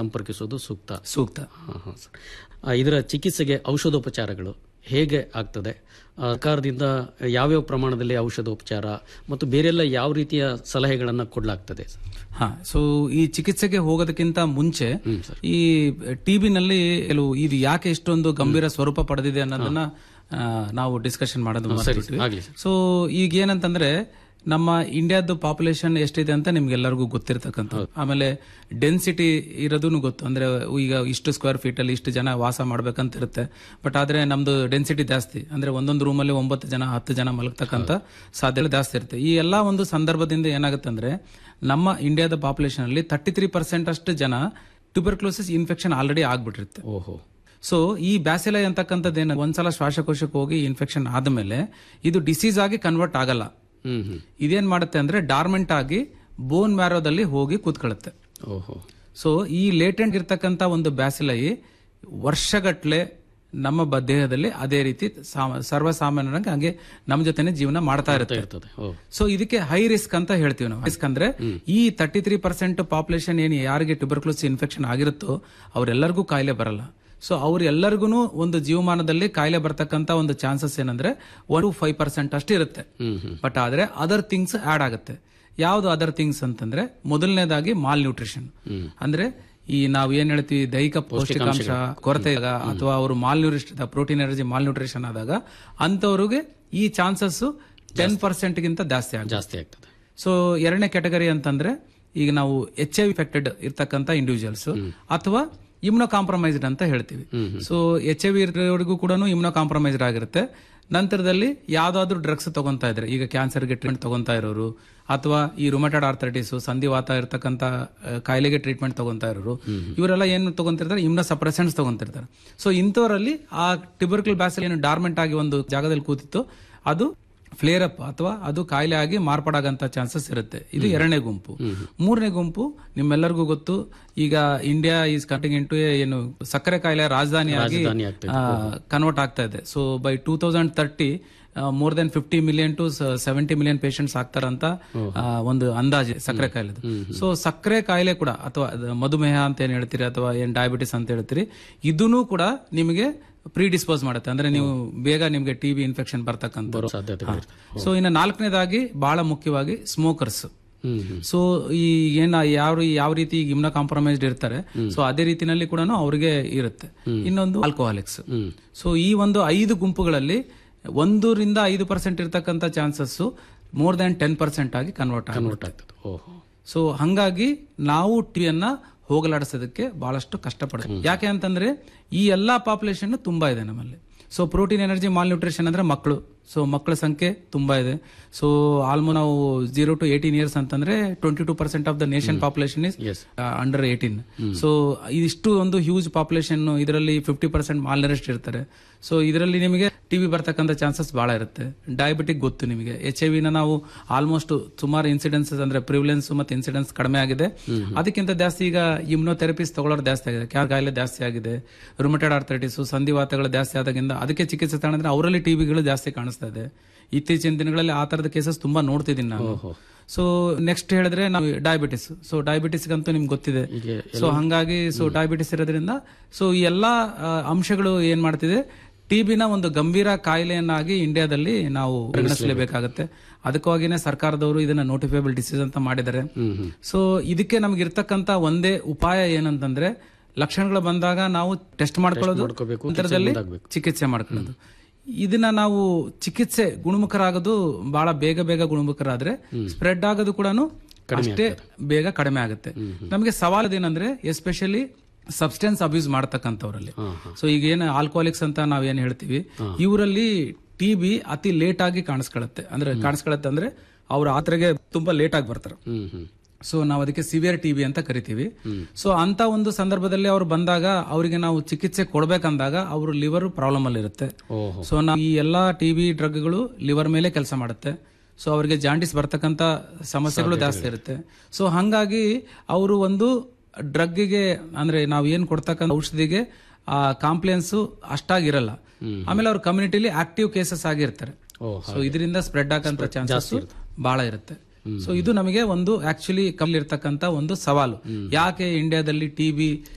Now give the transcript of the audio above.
ಸಂಪರ್ಕಿಸೋದು ಸೂಕ್ತ ಸೂಕ್ತ ಹಾ, ಹಾ, ಸರ್. ಆ, ಇದರ ಚಿಕಿತ್ಸೆಗೆ ಔಷಧೋಪಚಾರಗಳು ಹೇಗೆ ಆಗ್ತದೆ ಆ, ಸರ್ಕಾರದಿಂದ ಯಾವ್ಯಾವ ಪ್ರಮಾಣದಲ್ಲಿ ಔಷಧೋಪಚಾರ ಮತ್ತು ಬೇರೆಲ್ಲ ಯಾವ ರೀತಿಯ ಸಲಹೆಗಳನ್ನು ಕೊಡಲಾಗ್ತದೆ ಹಾ ಸೊ ಈ ಚಿಕಿತ್ಸೆಗೆ ಹೋಗೋದಕ್ಕಿಂತ ಮುಂಚೆ ಈ ಟಿಬಿನಲ್ಲಿ ಕೆಲವು ಇದು ಯಾಕೆ ಇಷ್ಟೊಂದು ಗಂಭೀರ ಸ್ವರೂಪ ಪಡೆದಿದೆ ಅನ್ನೋದನ್ನ ಆ, ನಾವು ಡಿಸ್ಕಷನ್ ಮಾಡೋದು ಮರ್ತ್ಬಿಟ್ವಿ. ಆಗ್ಲಿ ಸೊ ಈಗ ಏನಂತಂದ್ರೆ ನಮ್ಮ ಇಂಡಿಯಾದ ಪಾಪ್ಯುಲೇಷನ್ ಎಷ್ಟಿದೆ ಅಂತ ನಿಮ್ಗೆಲ್ಲರಿಗೂ ಗೊತ್ತಿರ್ತಕ್ಕಂಥ ಆಮೇಲೆ ಡೆನ್ಸಿಟಿ ಇರೋದನ್ನು ಗೊತ್ತು ಅಂದ್ರೆ ಈಗ ಇಷ್ಟು ಸ್ಕ್ವೇರ್ ಫೀಟ್ ಅಲ್ಲಿ ಇಷ್ಟು ಜನ ವಾಸ ಮಾಡ್ಬೇಕಂತ ಇರುತ್ತೆ ಬಟ್ ಆದ್ರೆ ನಮ್ದು ಡೆನ್ಸಿಟಿ ಜಾಸ್ತಿ ಅಂದ್ರೆ ಒಂದೊಂದು ರೂಮಲ್ಲಿ ಒಂಬತ್ತು ಜನ ಹತ್ತು ಜನ ಮಲಗ್ತಕ್ಕಂಥ ಸಾಧ್ಯತೆ ಜಾಸ್ತಿ ಇರುತ್ತೆ ಈ ಎಲ್ಲಾ ಒಂದು ಸಂದರ್ಭದಿಂದ ಏನಾಗುತ್ತೆ ಅಂದ್ರೆ ನಮ್ಮ ಇಂಡಿಯಾದ ಪಾಪ್ಯುಲೇಷನ್ ಅಲ್ಲಿ ತರ್ಟಿ ತ್ರೀ ಪರ್ಸೆಂಟ್ ಅಷ್ಟು ಜನ ಟ್ಯೂಬರ್ಕ್ಲೋಸಿಸ್ ಇನ್ಫೆಕ್ಷನ್ ಆಲ್ರೆಡಿ ಆಗ್ಬಿಟ್ಟಿರುತ್ತೆ ಓಹೋ ಸೊ ಈ ಬ್ಯಾಸಿಲೈ ಅಂತಕ್ಕಂಥದ್ದು ಏನು ಒಂದ್ಸಲ ಶ್ವಾಸಕೋಶಕ್ಕೆ ಹೋಗಿ ಇನ್ಫೆಕ್ಷನ್ ಆದ್ಮೇಲೆ ಇದು ಡಿಸೀಸ್ ಆಗಿ ಕನ್ವರ್ಟ್ ಆಗಲ್ಲ ಹ್ಮ್ ಹ್ಮ್ ಇದೇನ್ ಮಾಡುತ್ತೆ ಅಂದ್ರೆ ಡಾರ್ಮೆಂಟ್ ಆಗಿ ಬೋನ್ ಮ್ಯಾರೋದಲ್ಲಿ ಹೋಗಿ ಕೂತ್ಕೊಳ್ಳುತ್ತೆ ಓಹೋ ಸೊ ಈ ಲೇಟೆಂಟ್ ಇರ್ತಕ್ಕಂಥ ಒಂದು ಬ್ಯಾಸಿಲೈ ವರ್ಷಗಟ್ಲೆ ನಮ್ಮ ಬ- ದೇಹದಲ್ಲಿ ಅದೇ ರೀತಿ ಸಾಮ- ಸರ್ವಸಾಮಾನ್ಯರಾಗಿ ಹಾಗೆ ನಮ್ಮ ಜೊತೆನೆ ಜೀವನ ಮಾಡ್ತಾ ಇರುತ್ತೆ ಇರ್ತದೆ ಓ ಸೊ ಇದಕ್ಕೆ ಹೈ ರಿಸ್ಕ್ ಅಂತ ಹೇಳ್ತೀವಿ ನಾವು ರಿಸ್ಕ್ ಅಂದ್ರೆ ಈ ತರ್ಟಿ ತ್ರೀ ಪರ್ಸೆಂಟ್ ಪಾಪ್ಯುಲೇಷನ್ ಏನು ಯಾರಿಗೆ ಟ್ಯೂಬರ್ಕ್ಲೋಸ್ ಇನ್ಫೆಕ್ಷನ್ ಆಗಿರುತ್ತೋ ಅವರೆಲ್ಲರಿಗೂ ಕಾಯಿಲೆ ಬರಲ್ಲ ಸೊ ಅವ್ರೆಲ್ಲರಿಗೂ ಒಂದು ಜೀವಮಾನದಲ್ಲಿ ಕಾಯಿಲೆ ಬರ್ತಕ್ಕಂತ ಒಂದು ಚಾನ್ಸಸ್ ಏನಂದ್ರೆ ಒನ್ ಟು ಫೈವ್ ಪರ್ಸೆಂಟ್ ಅಷ್ಟು ಇರುತ್ತೆ ಬಟ್ ಆದ್ರೆ ಅದರ್ ಥಿಂಗ್ಸ್ ಆಡ್ ಆಗುತ್ತೆ ಯಾವ್ದು ಅದರ್ ಥಿಂಗ್ಸ್ ಅಂತಂದ್ರೆ ಮೊದಲನೇದಾಗಿ ಮಾಲ್ ನ್ಯೂಟ್ರಿಷನ್ ಅಂದ್ರೆ ಈ ನಾವು ಏನ್ ಹೇಳ್ತೀವಿ ದೈಹಿಕ ಪೌಷ್ಟಿಕಾಂಶ ಕೊರತೆ ಇದ್ದಾಗ ಅಥವಾ ಅವರು malnutrition protein energy malnutrition ಆದಾಗ ಅಂತವ್ರಿಗೆ ಈ ಚಾನ್ಸಸ್ ಟೆನ್ ಪರ್ಸೆಂಟ್ ಗಿಂತ ಜಾಸ್ತಿ ಆಗುತ್ತೆ ಜಾಸ್ತಿ ಆಗ್ತದೆ ಸೊ ಎರಡನೇ ಕ್ಯಾಟಗರಿ ಅಂತಂದ್ರೆ ಈಗ ನಾವು ಎಚ್ ಐ ಇಫೆಕ್ಟೆಡ್ ಇರ್ತಕ್ಕಂಥ ಇಂಡಿವಿಜುವಲ್ಸ್ ಅಥವಾ ಇಮ್ನೋ ಕಾಂಪ್ರಮೈಸ್ಡ್ ಅಂತ ಹೇಳ್ತೀವಿ ಸೊ ಎಚ್ ಐ ವಿ ಇರೋರಿಗೂ ಕೂಡ ಇಮ್ನೋ ಕಾಂಪ್ರಮೈಸ್ಡ್ ಆಗಿರುತ್ತೆ ನಂತರದಲ್ಲಿ ಯಾವ್ದಾದ್ರು ಡ್ರಗ್ಸ್ ತಗೊಂತಾ ಇದ್ರೆ ಈಗ ಕ್ಯಾನ್ಸರ್ಗೆ ಟ್ರೀಟ್ಮೆಂಟ್ ತಗೊಂತಾ ಇರೋರು ಅಥವಾ ಈ ರುಮಟೆಡ್ ಆರ್ಥರೈಟಿಸ್ ಸಂಧಿವಾತ ಇರ್ತಕ್ಕಂಥ ಆ, ಕಾಯಿಲೆಗೆ ಟ್ರೀಟ್ಮೆಂಟ್ ತಗೊಂತಾ ಇರೋರು ಇವರೆಲ್ಲ ಏನು ತಗೊಂತಿರ್ತಾರೆ ಇಮ್ನ ಸಪ್ರೆಸೆಂಟ್ಸ್ ತಗೊಂತಿರ್ತಾರೆ ಸೊ ಇಂಥವರಲ್ಲಿ ಆ ಟಿಬರ್ಕಲ್ ಬ್ಯಾಸಲ್ ಏನು ಡಾರ್ಮೆಂಟ್ ಆಗಿ ಒಂದು ಜಾಗದಲ್ಲಿ ಕೂತಿತ್ತು ಅದು ಫ್ಲೇರ್ ಅಪ್ ಅಥವಾ ಅದು ಕಾಯಿಲೆ ಆಗಿ ಮಾರ್ಪಾಡಾಗಂತ ಚಾನ್ಸಸ್ ಇರುತ್ತೆ ಇದು ಎರಡನೇ ಗುಂಪು ಮೂರನೇ ಗುಂಪು ನಿಮ್ಮೆಲ್ಲರಿಗೂ ಗೊತ್ತು ಈಗ ಇಂಡಿಯಾ ಈಸ್ ಕಟಿಂಗ್ ಇಂಟು ಏನು ಸಕ್ಕರೆ ಕಾಯಿಲೆ ರಾಜಧಾನಿಯಾಗಿ ರಾಜಧಾನಿ ಆಗ್ತಾ ಕನ್ವರ್ಟ್ ಆಗ್ತಾ ಇದೆ so by two thousand thirty more than fifty million to seventy million patients ಆಗ್ತಾರಂತ ಆ, ಒಂದು ಅಂದಾಜು ಸಕ್ಕರೆ ಕಾಯಿಲೆದು ಸೊ ಸಕ್ಕರೆ ಕಾಯಿಲೆ ಕೂಡ ಅಥವಾ ಅದು ಮಧುಮೇಹ ಅಂತ ಏನ್ ಹೇಳ್ತೀರಿ ಅಥವಾ ಏನ್ ಡಯಾಬಿಟಿಸ್ ಅಂತ ಹೇಳ್ತೀರಿ ಇದನ್ನು ಕೂಡ ನಿಮಗೆ ಪ್ರೀ ಡಿಸ್ಪೋಸ್ ಮಾಡುತ್ತೆ ಅಂದ್ರೆ ನೀವು ಬೇಗ ನಿಮ್ಗೆ ಟಿ ಬಿ ಇನ್ಫೆಕ್ಷನ್ ಬರ್ತಕ್ಕಂಥ ಬರೋ ಸಾಧ್ಯತೆಗಳು ಸೊ ಇನ್ನು ನಾಲ್ಕನೇದಾಗಿ ಬಹಳ ಮುಖ್ಯವಾಗಿ ಸ್ಮೋಕರ್ಸ್ ಹ್ಮ್ ಹ್ಮ್ ಸೊ ಈ ಏನ ಯಾವ ಯಾವ ರೀತಿ ಇಮ್ನ ಕಾಂಪ್ರಮೈಸ್ಡ್ ಇರ್ತಾರೆ ಸೊ ಅದೇ ರೀತಿನಲ್ಲಿ ಕೂಡ ಅವ್ರಿಗೆ ಇರುತ್ತೆ ಇನ್ನೊಂದು ಆಲ್ಕೋಹಾಲಿಕ್ಸ್ ಸೊ ಈ ಒಂದು ಐದು ಗುಂಪುಗಳಲ್ಲಿ ಒಂದರಿಂದ ಐದು ಪರ್ಸೆಂಟ್ ಇರ್ತಕ್ಕಂಥ chances more than ten percent ಆಗಿ ಕನ್ವರ್ಟ್ ಕನ್ವರ್ಟ್ ಆಗ್ತದೆ ಓಹೋ ಸೊ ಹಂಗಾಗಿ ನಾವು ಟಿವಿಯನ್ನ ಹೋಗಲಾಡಿಸೋದಕ್ಕೆ ಬಹಳಷ್ಟು ಕಷ್ಟಪಡ್ತೀವಿ ಯಾಕೆ ಅಂತಂದ್ರೆ ಈ ಎಲ್ಲಾ ಪಾಪ್ಯುಲೇಷನ್ ತುಂಬಾ ಇದೆ ನಮ್ಮಲ್ಲಿ so protein energy malnutrition ಅಂದ್ರೆ ಮಕ್ಕಳು ಸೊ ಮಕ್ಕಳ ಸಂಖ್ಯೆ ತುಂಬಾ ಇದೆ ಸೊ ಆಲ್ಮೋ ನಾವು ಜೀರೋ ಟು ಏಟೀನ್ ಇಯರ್ಸ್ ಅಂತಂದ್ರೆ twenty two percent of the nation population is Yes. Under eighteen so ಇಷ್ಟು ಒಂದು ಹ್ಯೂಜ್ ಪಾಪ್ಯುಲೇಷನ್ ಇದರಲ್ಲಿ ಫಿಫ್ಟಿ ಪರ್ಸೆಂಟ್ ಮಾಲ್ ಇರ್ತಾರೆ ಸೊ ಇದರಲ್ಲಿ ನಿಮಗೆ ಟಿವಿ ಬರ್ತಕ್ಕಂಥ ಚಾನ್ಸಸ್ ಬಹಳ ಇರುತ್ತೆ ಡಯಾಬಿಟಿಕ್ ಗೊತ್ತು ನಿಮಗೆ ಎಚ್ ಐ ವಿನ ನಾವು ಆಲ್ಮೋಸ್ಟ್ ಸುಮಾರು ಇನ್ಸಿಡೆನ್ಸಸ್ ಅಂದ್ರೆ ಪ್ರಿವಿಲೆನ್ಸ್ ಮತ್ತೆ ಇನ್ಸಿಡೆನ್ಸ್ ಕಡಿಮೆ ಆಗಿದೆ ಅದಕ್ಕಿಂತ ಜಾಸ್ತಿ ಈಗ ಇಮ್ನೋಥೆರಪಿಸ್ ತಗೊಳ್ಳೋರು ಜಾಸ್ತಿ ಆಗಿದೆ ಕ್ಯಾರ್ ಕಾಯಿಲೆ ಜಾಸ್ತಿ ಆಗಿದೆ ರುಮಟೆಡ್ ಆರ್ಥರೈಟಿಸ್ ಸಂಧಿವಾತಗಳು ಜಾಸ್ತಿ ಆದಾಗಿಂದ ಅದಕ್ಕೆ ಚಿಕಿತ್ಸೆ ತಗೊಂಡ್ರೆ ಅವರಲ್ಲಿ ಟಿವಿಗಳು ಜಾಸ್ತಿ ಕಾಣಿಸ್ತಾ ಇದೆ ಇತ್ತೀಚಿನ ದಿನಗಳಲ್ಲಿ ಆ ತರದ ಕೇಸಸ್ ತುಂಬಾ ನೋಡ್ತಿದ್ದೀನಿ ನಾನು ಸೊ ನೆಕ್ಸ್ಟ್ ಹೇಳಿದ್ರೆ ನಾವು ಡಯಾಬಿಟಿಸ್ ಸೊ ಡಯಾಬಿಟಿಸ್ಗಂತೂ ನಿಮ್ಗೆ ಗೊತ್ತಿದೆ ಸೊ ಹಂಗಾಗಿ ಸೊ ಡಯಾಬಿಟಿಸ್ ಇರೋದ್ರಿಂದ ಸೊ ಈ ಎಲ್ಲಾ ಆ, ಅಂಶಗಳು ಏನ್ ಮಾಡ್ತಿದೆ ಟಿಬಿನ ಒಂದು ಗಂಭೀರ ಕಾಯಿಲೆಯನ್ನಾಗಿ ಇಂಡಿಯಾದಲ್ಲಿ ನಾವು ಪರಿಗಣಿಸಲೇಬೇಕಾಗತ್ತೆ ಅದಕ್ಕಾಗಿನೇ ಸರ್ಕಾರದವರು ಇದನ್ನ ನೋಟಿಫೈಬಲ್ ಡಿಸೀಸ್ ಅಂತ ಮಾಡಿದ್ದಾರೆ ಸೊ ಇದಕ್ಕೆ ನಮ್ಗೆ ಇರ್ತಕ್ಕಂತ ಒಂದೇ ಉಪಾಯ ಏನಂತಂದ್ರೆ ಲಕ್ಷಣಗಳು ಬಂದಾಗ ನಾವು ಟೆಸ್ಟ್ ಮಾಡ್ಕೊಳ್ಳೋದು ಮಾಡ್ಕೋಬೇಕು, ನಂತರದಲ್ಲಿ ಚಿಕಿತ್ಸೆ ಮಾಡ್ಕೊಳ್ಳೋದು ಇದನ್ನ ನಾವು ಚಿಕಿತ್ಸೆ ಗುಣಮುಖರಾಗೋದು ಬಹಳ ಬೇಗ ಬೇಗ ಗುಣಮುಖರಾದ್ರೆ ಸ್ಪ್ರೆಡ್ ಆಗೋದು ಕೂಡ ಅಷ್ಟೇ ಬೇಗ ಕಡಿಮೆ ಆಗುತ್ತೆ ನಮಗೆ ಸವಾಲು ಏನಂದ್ರೆ ಎಸ್ಪೆಷಲಿ ಸಬ್ಸ್ಟೆನ್ಸ್ ಅಬ್ಯೂಸ್ ಮಾಡ್ತಕ್ಕಂಥವ್ರಲ್ಲಿ ಸೊ ಈಗ ಏನು ಆಲ್ಕೋಹಾಲಿಕ್ಸ್ ಅಂತ ನಾವೇನ್ ಹೇಳ್ತೀವಿ ಇವರಲ್ಲಿ ಟಿ ಬಿ ಅತಿ ಲೇಟ್ ಆಗಿ ಕಾಣಿಸ್ಕೊಳ್ಳುತ್ತೆ ಅಂದ್ರೆ ಕಾಣಿಸ್ಕೊಳ್ಳುತ್ತೆ ಅಂದ್ರೆ ಅವ್ರ ಆತ್ರೆಗೆ ತುಂಬಾ ಲೇಟ್ ಆಗಿ ಬರ್ತಾರೆ ಹ್ಮ್ ಹ್ಮ್ ಸೊ ನಾವು ಅದಕ್ಕೆ ಸಿವಿಯರ್ ಟಿಬಿ ಅಂತ ಕರಿತೀವಿ ಸೊ ಅಂತ ಒಂದು ಸಂದರ್ಭದಲ್ಲಿ ಅವ್ರು ಬಂದಾಗ ಅವರಿಗೆ ನಾವು ಚಿಕಿತ್ಸೆ ಕೊಡ್ಬೇಕಂದಾಗ ಅವ್ರ ಲಿವರ್ ಪ್ರಾಬ್ಲಮ್ ಅಲ್ಲಿ ಇರುತ್ತೆ ಓಹೋ ಸೊ ನಾವು ಈ ಎಲ್ಲಾ ಟಿಬಿ ಡ್ರಗ್ಗಳು ಲಿವರ್ ಮೇಲೆ ಕೆಲಸ ಮಾಡುತ್ತೆ ಸೊ ಅವರಿಗೆ ಜಾಂಡಿಸ್ ಬರ್ತಕ್ಕಂತ ಸಮಸ್ಯೆಗಳು ಜಾಸ್ತಿ ಇರುತ್ತೆ ಸೊ ಹಂಗಾಗಿ ಅವರು ಒಂದು ಡ್ರಗ್ಗಿಗೆ ಅಂದ್ರೆ ನಾವು ಏನ್ ಕೊಡ್ತಕ್ಕಂಥ ಔಷಧಿಗೆ ಆ ಕಾಂಪ್ಲಿಯನ್ಸ್ ಅಷ್ಟಾಗಿರಲ್ಲ ಆಮೇಲೆ ಅವ್ರ ಕಮ್ಯುನಿಟಿಲಿ ಆಕ್ಟಿವ್ ಕೇಸಸ್ ಆಗಿರ್ತಾರೆ ಓ, ಸೊ ಇದರಿಂದ ಸ್ಪ್ರೆಡ್ ಆಗಂತ ಚಾನ್ಸಸ್ ಬಹಳ ಇರುತ್ತೆ ಸೊ ಇದು ನಮಗೆ ಒಂದು ಆಕ್ಚುಲಿ ಕಮ್ಮಿ ಇರ್ತಕ್ಕಂತ ಒಂದು ಸವಾಲು ಯಾಕೆ ಇಂಡಿಯಾದಲ್ಲಿ ಟಿಬಿ